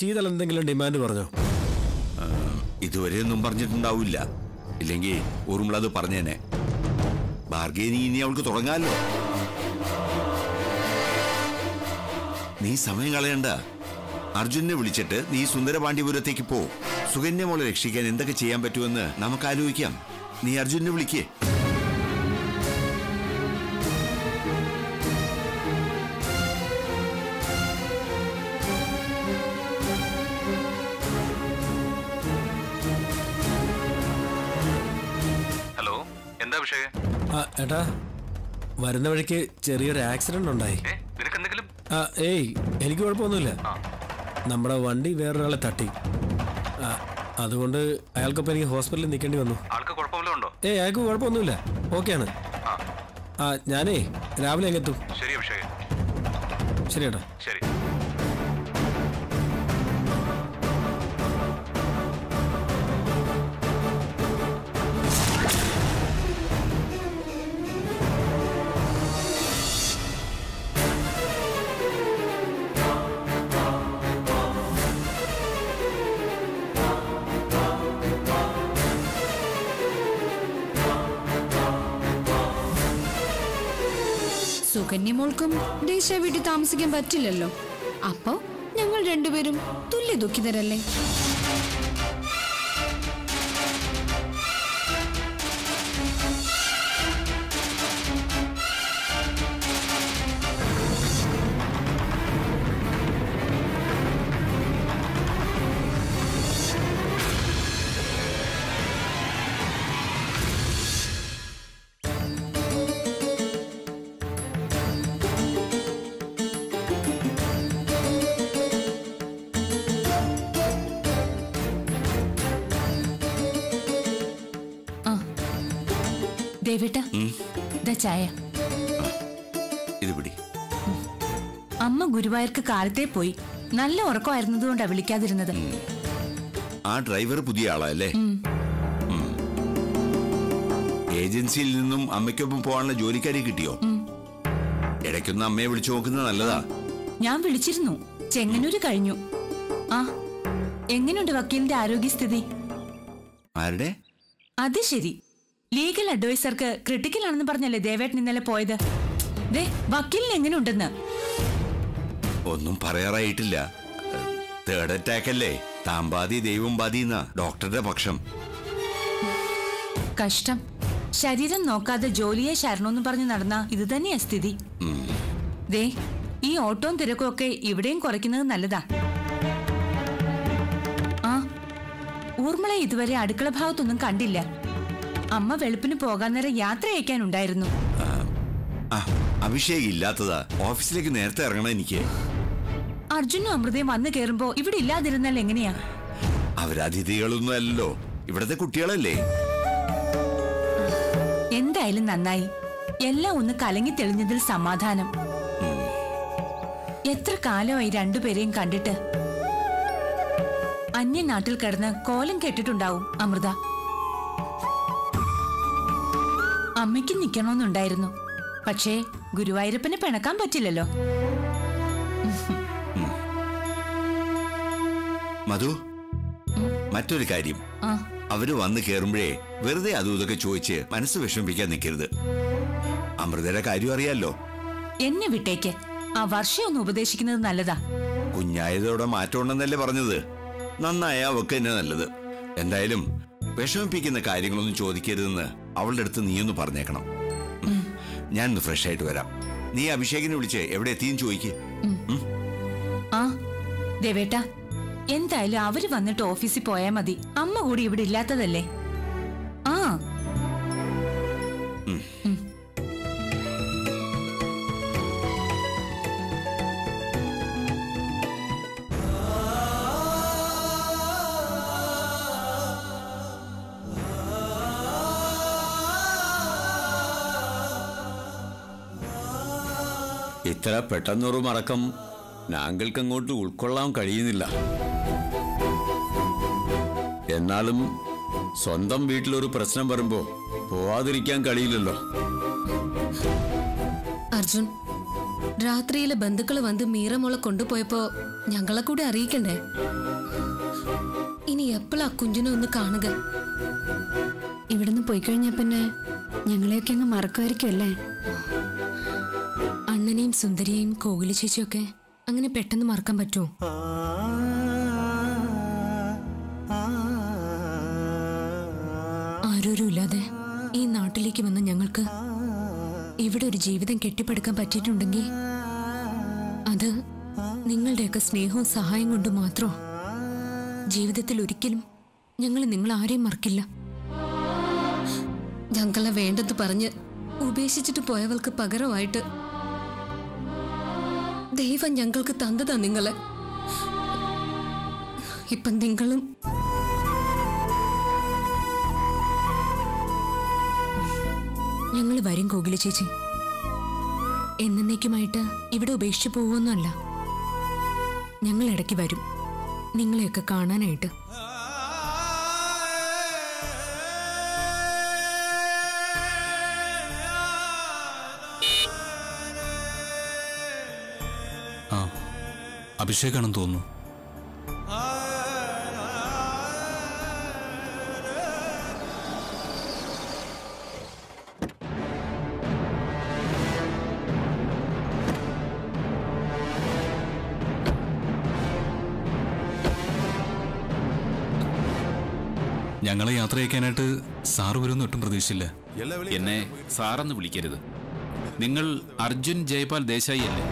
ശീതൾ എന്തെങ്കിലും ഡിമാൻഡ് പറഞ്ഞോ ഇതുവരെയൊന്നും പറഞ്ഞിട്ടുണ്ടാവില്ല ഇല്ലെങ്കിൽ ഊർമിള അത് പറഞ്ഞേനെ ബാർഗേനി ഇനി അവൾക്ക് തുടങ്ങാലോ നീ സമയം കളയണ്ട അർജുനെ വിളിച്ചിട്ട് നീ സുന്ദരപാണ്ഡ്യപുരത്തേക്ക് പോ സുകന്യ മോളെ രക്ഷിക്കാൻ എന്തൊക്കെ ചെയ്യാൻ പറ്റുമെന്ന് നമുക്ക് ആലോചിക്കാം നീ അർജുനെ വിളിക്കേ ഹലോ എന്താ വിഷയം ആ ഏട്ടാ വരുന്ന വഴിക്ക് ചെറിയൊരു ആക്സിഡന്റ് ഉണ്ടായി ഏ നിനക്ക് എന്തെങ്കിലും ആ ഏയ് എനിക്ക് കുഴപ്പമൊന്നുമില്ല നമ്മുടെ വണ്ടി വേറൊരാളെ തട്ടി ആ, അതുകൊണ്ട് അയാൾക്കൊപ്പം എനിക്ക് ഹോസ്പിറ്റലിൽ നിൽക്കേണ്ടി വന്നു ആൾക്ക് കുഴപ്പമില്ല ഉണ്ടോ ഏയ് അയാൾക്ക് കുഴപ്പമൊന്നുമില്ല ഓക്കെയാണ് ആ ആ ഞാനേ രാവിലെ അങ്ങ് എത്തും ശരി വിഷയം ശരി ഏട്ടാ ശരി സുകന്യമോൾക്കും ദേശ വീട്ടിൽ താമസിക്കാൻ പറ്റില്ലല്ലോ അപ്പോ ഞങ്ങൾ രണ്ടുപേരും തുല്യ ദുഃഖിതരല്ലേ ദേവേട്ട ദാ ചായ ഇത് പിടി അമ്മ ഗുരുവായൂർക്ക് കാലത്തെ പോയി നല്ല ഉറക്കമായിരുന്നതുകൊണ്ടാ വിളിക്കാതിരുന്നത് ആ ഡ്രൈവർ പുതിയ ആളാ അല്ലേ ഉം. ഏജൻസിയിൽ നിന്നും അമ്മയ്ക്കൊപ്പം പോകാനുള്ള ജോലിക്കാരി കിട്ടിയോ ഇടയ്ക്കൊന്ന് അമ്മയെ വിളിച്ചു നോക്കുന്നത് നല്ലതാ ഞാൻ വിളിച്ചിരുന്നു ചെങ്ങന്നൂര് കഴിഞ്ഞു ആ എങ്ങനെയുണ്ട് വക്കീലിന്റെ ആരോഗ്യസ്ഥിതി ആരുടെ അത് ശരി ലീഗൽ അഡ്വൈസർക്ക് ക്രിട്ടിക്കൽ ആണെന്ന് പറഞ്ഞല്ലേ ദേവേട്ടൻ ഇന്നലെ പോയത് ദേ വക്കീലിന് എങ്ങനെയുണ്ടെന്ന് ഒന്നും പറയാറായിട്ടില്ല തേർഡ് അറ്റാക്ക് അല്ലേ താമ്പാതി ദൈവം ബാധി എന്നാ ഡോക്ടറുടെ പക്ഷം കഷ്ടം ശരീരം നോക്കാതെ ജോലിയെ ശരണമെന്ന് പറഞ്ഞ് നടന്ന ഇത് തന്നെയാ സ്ഥിതി ഉം. ദേ ഈ ഓട്ടവും തിരക്കും ഒക്കെ ഇവിടെയും കുറയ്ക്കുന്നത് നല്ലതാ ആ ഊർമിള ഇതുവരെ അടുക്കള ഭാഗത്തൊന്നും കണ്ടില്ല അമ്മ വെളുപ്പിന് പോകാൻ നേരം യാത്ര അയക്കാനുണ്ടായിരുന്നു ആ അഭിഷേക് ഇല്ലാത്തതാ ഓഫീസിലേക്ക് നേരത്തെ ഇറങ്ങണം എനിക്ക് അർജുനും അമൃതയും വന്നു കയറുമ്പോ ഇവിടെ ഇല്ലാതിരുന്നാൽ എങ്ങനെയാ അവരതിഥികളൊന്നും അല്ലല്ലോ ഇവിടത്തെ കുട്ടികളല്ലേ എന്തായാലും നന്നായി എല്ലാം ഒന്ന് കലങ്ങി തെളിഞ്ഞതിൽ സമാധാനം എത്ര കാലമായി രണ്ടുപേരെയും കണ്ടിട്ട് അന്യനാട്ടിൽ കിടന്ന് കോലം കെട്ടിട്ടുണ്ടാവും അമൃത അമ്മയ്ക്ക് നിക്കണമെന്നുണ്ടായിരുന്നു പക്ഷേ ഗുരുവായൂരപ്പനെ പിണക്കാൻ പറ്റില്ലല്ലോ മധു മറ്റൊരു കാര്യം ആ അവര് വന്ന് കയറുമ്പോഴേ വെറുതെ അതും ഇതൊക്കെ ചോദിച്ച് മനസ്സ് വിഷമിപ്പിക്കാൻ നിൽക്കരുത് അമൃതയുടെ കാര്യം അറിയാലോ എന്നെ വിട്ടേക്ക് ആ വർഷം ഒന്ന് ഉപദേശിക്കുന്നത് നല്ലതാ കുഞ്ഞായതോടെ മാറ്റം ഉണ്ടെന്നല്ലേ പറഞ്ഞത് നന്നായ അവക്ക് തന്നെ നല്ലത് എന്തായാലും വിഷമിപ്പിക്കുന്ന കാര്യങ്ങളൊന്നും ചോദിക്കരുതെന്ന് അവളുടെ അടുത്ത് നീയൊന്ന് പറഞ്ഞേക്കണം ഉം. ഞാനൊന്ന് ഫ്രഷ് ആയിട്ട് വരാം നീ അഭിഷേകിനെ വിളിച്ച് എവിടെ എത്തിയെന്ന് ചോദിക്ക് ആ ദേവേട്ട എന്തായാലും അവര് വന്നിട്ട് ഓഫീസിൽ പോയാ മതി അമ്മ കൂടി ഇവിടെ ഇല്ലാത്തതല്ലേ ആ ഇത്ര പെട്ടെന്നൊരു മറക്കം ഞങ്ങൾക്ക് അങ്ങോട്ട് ഉൾക്കൊള്ളാൻ കഴിയുന്നില്ല എന്നാലും സ്വന്തം വീട്ടിലൊരു പ്രശ്നം വരുമ്പോ പോവാതിരിക്കാൻ കഴിയില്ലല്ലോ അർജുൻ രാത്രിയിലെ ബന്ധുക്കള് വന്ന് മീറമോളെ കൊണ്ടുപോയപ്പോ ഞങ്ങളെ കൂടെ അറിയിക്കണ്ടേ ഇനി എപ്പോഴാ കുഞ്ചിനെ ഒന്ന് കാണുക ഇവിടുന്ന് പോയി കഴിഞ്ഞാൽ പിന്നെ ഞങ്ങളെയൊക്കെ അങ്ങ് മറക്കുമായിരിക്കുമല്ലേ അണ്ണനെയും സുന്ദരിയെയും കോകിലി ചേച്ചിയൊക്കെ അങ്ങനെ പെട്ടെന്ന് മറക്കാൻ പറ്റുമോ ആരോരും ഇല്ലാതെ ഈ നാട്ടിലേക്ക് വന്ന ഞങ്ങൾക്ക് ഇവിടെ ഒരു ജീവിതം കെട്ടിപ്പടുക്കാൻ പറ്റിയിട്ടുണ്ടെങ്കിൽ അത് നിങ്ങളുടെയൊക്കെ സ്നേഹവും സഹായം കൊണ്ട് മാത്രം ജീവിതത്തിൽ ഒരിക്കലും ഞങ്ങൾ നിങ്ങൾ ആരെയും മറക്കില്ല ഞങ്ങളെ വേണ്ടെന്ന് പറഞ്ഞ് ഉപേക്ഷിച്ചിട്ട് പോയവൾക്ക് പകരമായിട്ട് ദൈവം ഞങ്ങൾക്ക് തന്നതാ നിങ്ങളെ ഇപ്പം നിങ്ങളും ഞങ്ങൾ വരും കോകില ചേച്ചി എന്നേക്കുമായിട്ട് ഇവിടെ ഉപേക്ഷിച്ചു പോവുമൊന്നുമല്ല ഞങ്ങൾ ഇടയ്ക്ക് വരും നിങ്ങളെയൊക്കെ കാണാനായിട്ട് ആ അഭിഷേകാണെന്ന് തോന്നുന്നു ഞങ്ങളെ യാത്രയക്കാനായിട്ട് സാറ് വരുമെന്ന് ഒട്ടും പ്രതീക്ഷിച്ചില്ല എന്നെ സാറെന്ന് വിളിക്കരുത് നിങ്ങൾ അർജുൻ ജയ്പാൽ ദേശായി അല്ലേ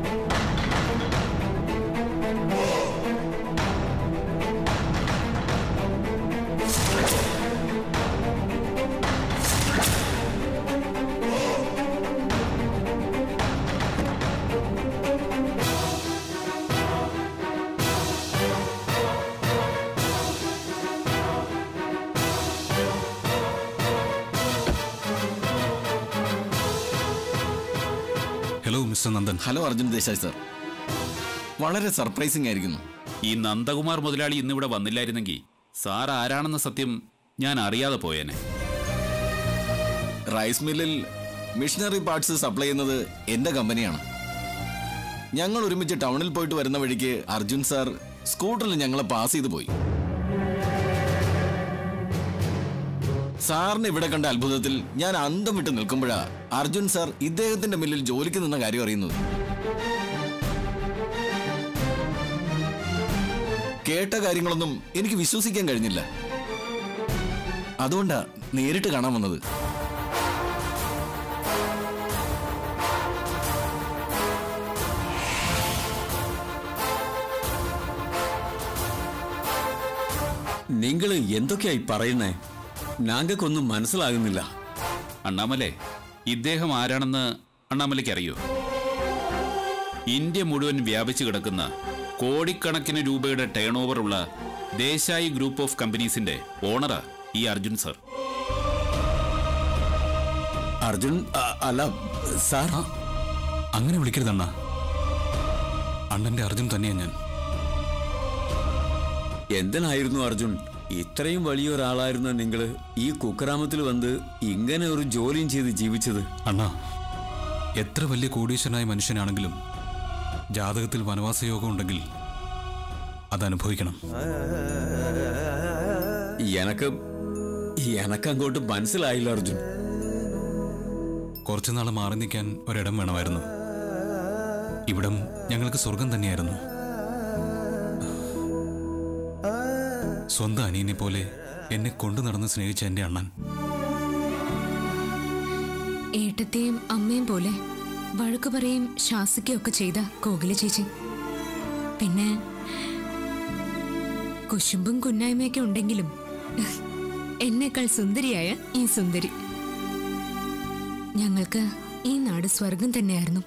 hello mister Nandan hello Arjun Desai sir വളരെ സർപ്രൈസിംഗ് ആയിരിക്കുന്നു ഈ നന്ദകുമാർ മുതലാളി ഇന്നിവിടെ വന്നില്ലായിരുന്നെങ്കിൽ സാർ ആരാണെന്ന സത്യം ഞാൻ അറിയാതെ പോയേനെ റൈസ് മില്ലിൽ മിഷനറി പാർട്സ് സപ്ലൈ ചെയ്യുന്നത് എന്റെ കമ്പനിയാണ് ഞങ്ങൾ ഒരുമിച്ച് ടൗണിൽ പോയിട്ട് വരുന്ന വഴിക്ക് അർജുൻ സാർ സ്കൂട്ടറിൽ ഞങ്ങളെ പാസ് ചെയ്തു പോയി സാറിന് ഇവിടെ കണ്ട അത്ഭുതത്തിൽ ഞാൻ അന്തം വിട്ട് നിൽക്കുമ്പോഴാ അർജുൻ സാർ ഇദ്ദേഹത്തിന്റെ മില്ലിൽ ജോലിക്ക് നിന്ന കാര്യം അറിയുന്നത് കേട്ട കാര്യങ്ങളൊന്നും എനിക്ക് വിശ്വസിക്കാൻ കഴിഞ്ഞില്ല അതുകൊണ്ടാ നേരിട്ട് കാണാൻ വന്നത് നിങ്ങൾ എന്തൊക്കെയായി പറയുന്നേ ഞങ്ങൾക്കൊന്നും മനസ്സിലാകുന്നില്ല അണ്ണാമലെ ഇദ്ദേഹം ആരാണെന്ന് അണ്ണാമലയ്ക്ക് അറിയോ ഇന്ത്യ മുഴുവൻ വ്യാപിച്ചു കിടക്കുന്ന കോടിക്കണക്കിന് രൂപയുടെ ടേൺ ഓവർ ഉള്ള ദേശായി ഗ്രൂപ്പ് ഓഫ് കമ്പനീസിന്റെ ഓണറാ ഈ അർജുൻ സർ അർജുൻ അ- അല്ല സാർ അങ്ങനെ വിളിക്കരുത് അണ്ണ അണ്ണന്റെ അർജുൻ തന്നെയാ ഞാൻ എന്തിനായിരുന്നു അർജുൻ ഇത്രയും വലിയ ഒരാളായിരുന്ന നിങ്ങൾ ഈ കുഗ്രാമത്തിൽ വന്ന് ഇങ്ങനെ ഒരു ജോലിയും ചെയ്ത് ജീവിച്ചത് അണ്ണ എത്ര വലിയ കോടീശ്വരനായ മനുഷ്യനാണെങ്കിലും ജാതകത്തിൽ വനവാസയോഗം ഉണ്ടെങ്കിൽ അത് അനുഭവിക്കണം എനക്ക് എനക്കങ്ങോട്ട് മനസ്സിലായില്ല അർജുൻ കുറച്ചു നാൾ മാറി നിൽക്കാൻ ഒരിടം വേണമായിരുന്നു ഇവിടം ഞങ്ങൾക്ക് സ്വർഗം തന്നെയായിരുന്നു സ്വന്തം അനിയനെ പോലെ എന്നെ കൊണ്ടു നടന്ന് സ്നേഹിച്ച എൻ്റെ അണ്ണൻ ഏട്ടത്തെയും അമ്മയും പോലെ വഴക്കു പറയും ശാസിക്കുകയൊക്കെ ചെയ്ത കോകില ചേച്ചി പിന്നെ കുശുമ്പും കുന്നായ്മയൊക്കെ ഉണ്ടെങ്കിലും എന്നേക്കാൾ സുന്ദരിയായ ഈ സുന്ദരി ഞങ്ങൾക്ക് ഈ നാട് സ്വർഗം തന്നെയായിരുന്നു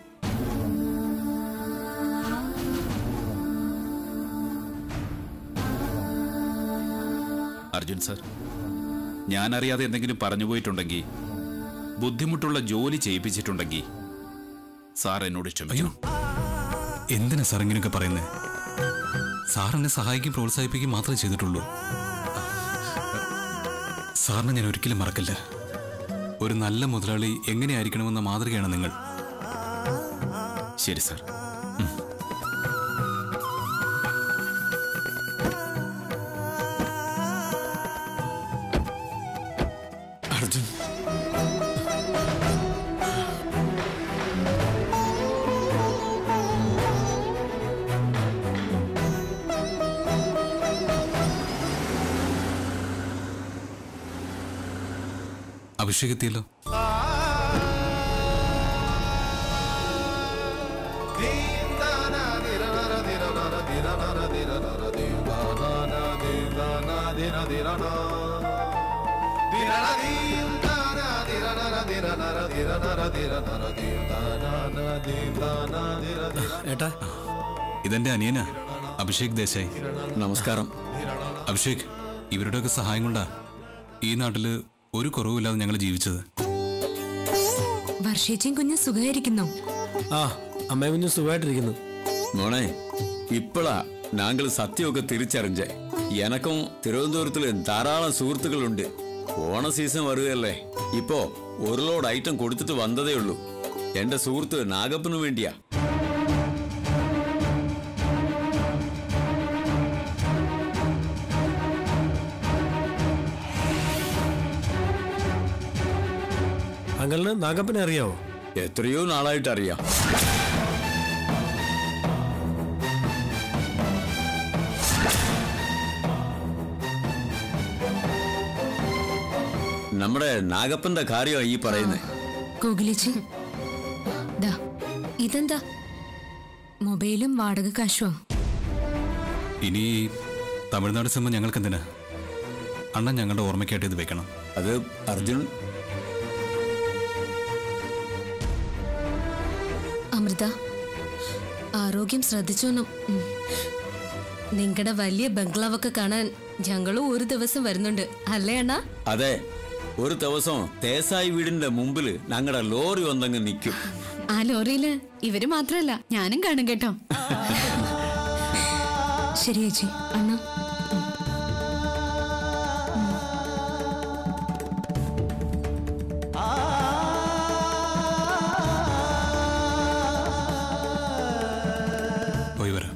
അർജുൻ സർ ഞാൻ അറിയാതെ എന്തെങ്കിലും പറഞ്ഞു പോയിട്ടുണ്ടെങ്കിൽ ബുദ്ധിമുട്ടുള്ള ജോലി ചെയ്യിപ്പിച്ചിട്ടുണ്ടെങ്കിൽ സാർ എന്നോട് ക്ഷമിക്കണം എന്തിനാ സാർ ഇങ്ങനെയൊക്കെ പറയുന്നത് സാർ എന്നെ സഹായിക്കും പ്രോത്സാഹിപ്പിക്കും മാത്രമേ ചെയ്തിട്ടുള്ളൂ സാറിനെ ഞാൻ ഒരിക്കലും മറക്കില്ല ഒരു നല്ല മുതലാളി എങ്ങനെയായിരിക്കണമെന്ന മാതൃകയാണ് നിങ്ങൾ ശരി സാർ അഭിഷേക് എത്തിയല്ലോ ഏട്ടാ ഇതെന്റെ അനിയനാ അഭിഷേക് ദേശായി നമസ്കാരം അഭിഷേക് ഇവരുടെയൊക്കെ സഹായം കൊണ്ടാ ഈ നാട്ടില് ഒരു കുറവുമില്ലാതെ ഞങ്ങൾ ജീവിച്ചത് വർഷേച്ചിയും കുഞ്ഞ് സുഖമായിരിക്കുന്നോ ആ അമ്മയും കുഞ്ഞും സുഖമായിട്ടിരിക്കുന്നു മോണേ ഇപ്പളാ നാങ്കൾ സത്യമൊക്കെ തിരിച്ചറിഞ്ഞേ എനക്കും തിരുവനന്തപുരത്തില് ധാരാളം സുഹൃത്തുക്കളുണ്ട് ഓണ സീസൺ വരുകയല്ലേ ഇപ്പോ ഒരു ലോഡ് ഐറ്റം കൊടുത്തിട്ട് വന്നതേ ഉള്ളൂ എന്റെ സുഹൃത്ത് നാഗപ്പന് വേണ്ടിയാ അങ്കലിന് നാഗപ്പനെ അറിയാവോ എത്രയോ നാളായിട്ട് അറിയാം നമ്മുടെ നാഗപ്പന്റെ കാര്യമാണ് ഈ പറയുന്നത് കോകിലേച്ചി ദാ ഇതെന്താ മൊബൈലും വാടക കാശുവാ ഇനി തമിഴ്നാട് ചെന്ന് ഞങ്ങൾക്ക് എന്തിനാ അണ്ണൻ ഞങ്ങളുടെ ഓർമ്മയ്ക്കായിട്ട് ഇത് വെക്കണം അത് അർജുൻ അമൃത ആരോഗ്യം ശ്രദ്ധിച്ചോണം നിങ്ങളുടെ വലിയ ബംഗ്ലാവൊക്കെ കാണാൻ ഞങ്ങളും ഒരു ദിവസം വരുന്നുണ്ട് അല്ലേ അണ്ണാ അതെ ഒരു ദിവസം തേസായി വീടിന്റെ മുമ്പില് ഞങ്ങളുടെ ലോറി വന്നങ്ങ് നിൽക്കും ആ ലോറിയില് ഇവര് മാത്രല്ല ഞാനും കാണും കേട്ടോ ശരി ചേച്ചി അണ്ണ പോയി വരാം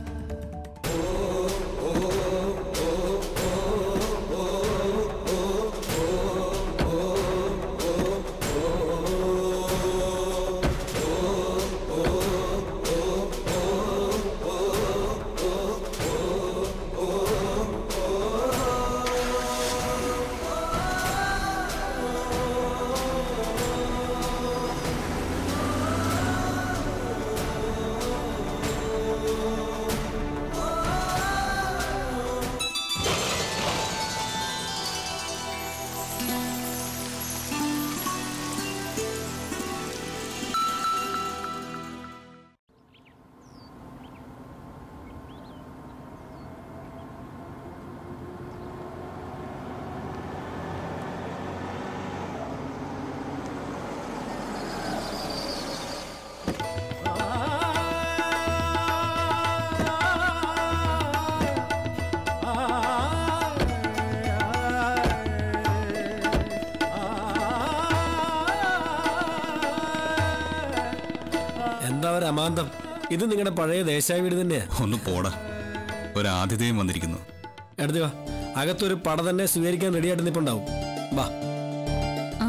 എന്താ ഒരു അമാന്തം ഇത് നിങ്ങളുടെ പഴയ ദേശായ വീട് തന്നെയാ ഒന്ന് പോടാ ഒരു ആതിഥേയം വന്നിരിക്കുന്നു എടുത്തി വാ അകത്തൊരു പട തന്നെ സ്വീകരിക്കാൻ റെഡിയായിട്ട് നിൽപ്പുണ്ടാവും വാ ആ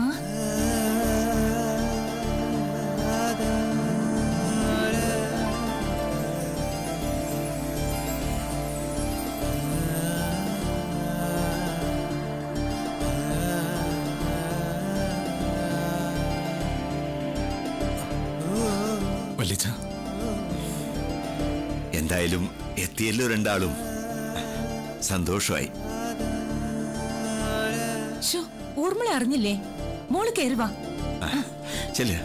വല്ലിച്ച എന്തായാലും എത്തിയല്ലോ രണ്ടാളും സന്തോഷമായി ഷോ ഊർമിള അറിഞ്ഞില്ലേ മോള് കയറി വാ ചെല്ല്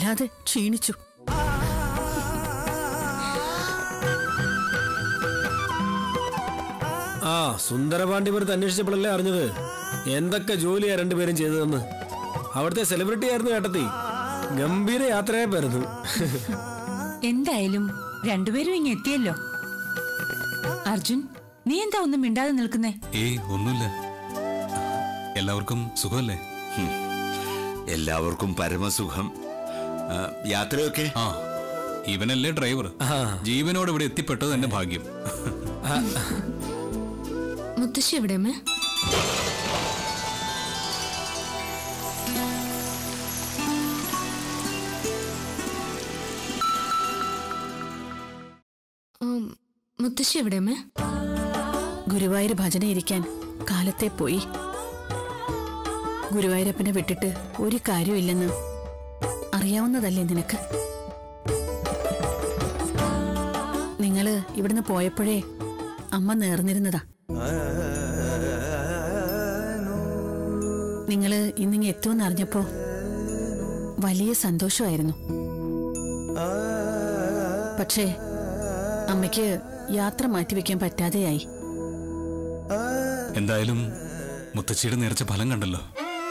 വല്ലാതെ ക്ഷീണിച്ചു ആ സുന്ദരപാണ്ഡിപുരത്ത് അന്വേഷിച്ചപ്പോഴല്ലേ അറിഞ്ഞത് എന്തൊക്കെ ജോലിയാ രണ്ടുപേരും ചെയ്തതെന്ന് അവിടുത്തെ സെലിബ്രിറ്റി ആയിരുന്നു ഏട്ടത്തി ഗംഭീര യാത്രയായിരുന്നു എന്തായാലും രണ്ടുപേരും ഇങ്ങ് എത്തിയല്ലോ അർജുൻ നീ എന്താ ഒന്നും മിണ്ടാതെ നിൽക്കുന്നേ ഏയ് ഒന്നുമില്ല എല്ലാവർക്കും സുഖമല്ലേ എല്ലാവർക്കും പരമസുഖം ആ, യാത്രയൊക്കെ ആ ഇവനല്ലേ ഡ്രൈവർ ജീവനോട് ഇവിടെ എത്തിപ്പെട്ടത് എന്റെ ഭാഗ്യം മുത്തശ്ശി എവിടെ അമ്മേ ഉം, മുത്തശ്ശി എവിടെ അമ്മേ ഗുരുവായൂർ ഭജന ഇരിക്കാൻ കാലത്തെ പോയി ഗുരുവായൂരപ്പനെ വിട്ടിട്ട് ഒരു കാര്യമില്ലെന്ന് അറിയാവുന്നതല്ലേ നിനക്ക് നിങ്ങള് ഇവിടുന്ന് പോയപ്പോഴേ അമ്മ നേർന്നിരുന്നതാ നിങ്ങള് ഇന്നിങ്ങ് എത്തുമെന്ന് അറിഞ്ഞപ്പോ വലിയ സന്തോഷമായിരുന്നു പക്ഷേ അമ്മയ്ക്ക് യാത്ര മാറ്റിവെക്കാൻ പറ്റാതെയായി എന്തായാലും മുത്തശ്ശിയുടെ നേർച്ച ഫലം കണ്ടല്ലോ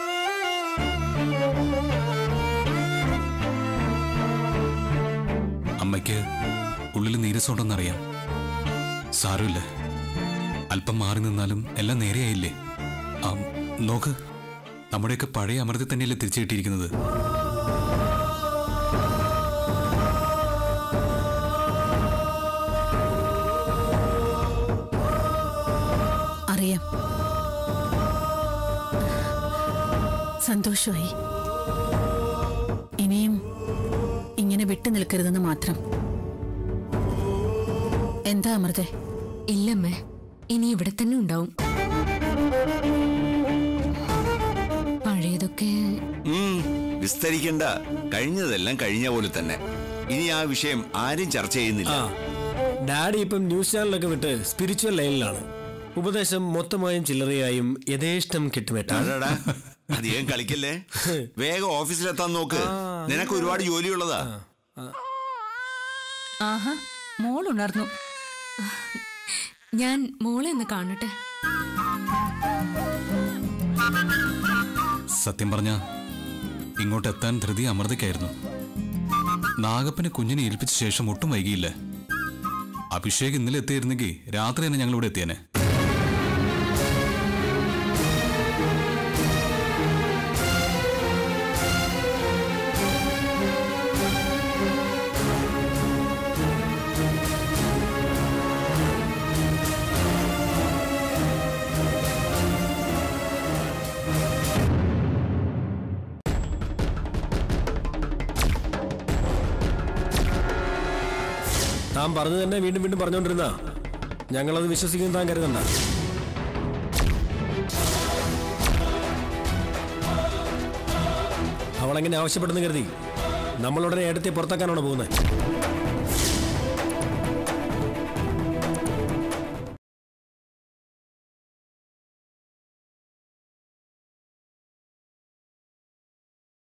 അമ്മയ്ക്ക് ഉള്ളിൽ നീരസമുണ്ടെന്നറിയാം സാരമില്ല അല്പം മാറി നിന്നാലും എല്ലാം നേരെയായില്ലേ ആ, നോക്ക് നമ്മുടെയൊക്കെ പഴയ അമൃതി തന്നെയല്ലേ തിരിച്ചു കിട്ടിയിരിക്കുന്നത് അറിയാം സന്തോഷമായി ഇനിയും ഇങ്ങനെ വിട്ടു നിൽക്കരുതെന്ന് മാത്രം എന്താ അമൃതേ ഇല്ലമ്മേ ഇനി ഇവിടെ തന്നെ ഉണ്ടാവും പഴയതൊക്കെ ഉം, വിസ്തരിക്കണ്ട കഴിഞ്ഞതെല്ലാം കഴിഞ്ഞ പോലെ തന്നെ ഇനി ആ വിഷയം ആരും ചർച്ച ചെയ്യുന്നില്ല ആ ഡാഡി ഇപ്പം ന്യൂസ് ചാനലൊക്കെ വിട്ട് സ്പിരിച്വൽ ലൈനിലാണ് ഉപദേശം മൊത്തമായും ചില്ലറയായും യഥേഷ്ടം കിട്ടുമേട്ടാ അടാടാ, അധികം കളിക്കല്ലേ വേഗം ഓഫീസിലെത്താൻ നോക്ക് നിനക്ക് ഒരുപാട് ജോലിയുള്ളതാ ആഹാ മോൾ ഉണർന്നു ഞാൻ മോളെ ഒന്ന് കാണട്ടെ സത്യം പറഞ്ഞ ഇങ്ങോട്ട് എത്താൻ ധൃതി അമൃതയ്ക്കായിരുന്നു നാഗപ്പനെ കുഞ്ഞിനെ ഏൽപ്പിച്ച ശേഷം ഒട്ടും വൈകിയില്ല അഭിഷേക് ഇന്നലെ എത്തിയിരുന്നെങ്കിൽ രാത്രി തന്നെ ഞങ്ങൾ ഇവിടെ എത്തിയേനെ താൻ പറഞ്ഞു തന്നെ വീണ്ടും വീണ്ടും പറഞ്ഞുകൊണ്ടിരുന്ന ഞങ്ങളത് വിശ്വസിക്കുന്നു താൻ കരുതണ്ട അവളെങ്ങനെ ആവശ്യപ്പെടുന്നു കരുതി നമ്മളുടനെ ഏടത്തെ പുറത്താക്കാനാണോ പോകുന്നത്